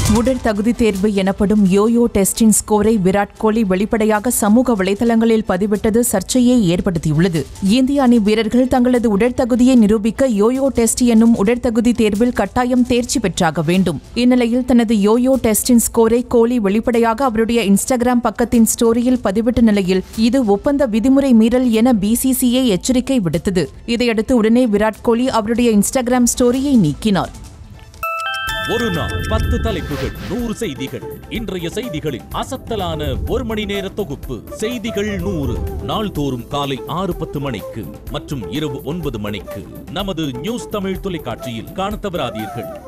உடல் தகுதி தேர்வு எனப்படும் யோயோ டெஸ்டின் ஸ்கோரை விராட் கோலி வெளிப்படையாக சமூக வலைதளங்களில் பதிவிட்டது சர்ச்சையை ஏற்படுத்தியுள்ளது இந்திய அணி வீரர்கள் தங்களது உடற்தகுதியை நிரூபிக்க யோயோ டெஸ்ட் என்னும் உடற்தகுதி தேர்வில் கட்டாயம் தேர்ச்சி பெற்றாக வேண்டும் இந்நிலையில் தனது யோயோ டெஸ்டின் ஸ்கோரை கோலி வெளிப்படையாக அவருடைய இன்ஸ்டாகிராம் பக்கத்தின் ஸ்டோரியில் பதிவிட்ட நிலையில் இது ஒப்பந்த விதிமுறை மீறல் என பிசிசிஐ எச்சரிக்கை விடுத்தது இதையடுத்து உடனே விராட் கோலி அவருடைய இன்ஸ்டாகிராம் ஸ்டோரியை நீக்கினார் ஒரு நாள் பத்து தலைப்புகள் நூறு செய்திகள் இன்றைய செய்திகளின் அசத்தலான ஒரு மணி நேர தொகுப்பு செய்திகள் நூறு நாள்தோறும் காலை ஆறு பத்து மணிக்கு மற்றும் இரவு ஒன்பது மணிக்கு நமது நியூஸ் தமிழ் தொலைக்காட்சியில் காணத் தவறாதீர்கள்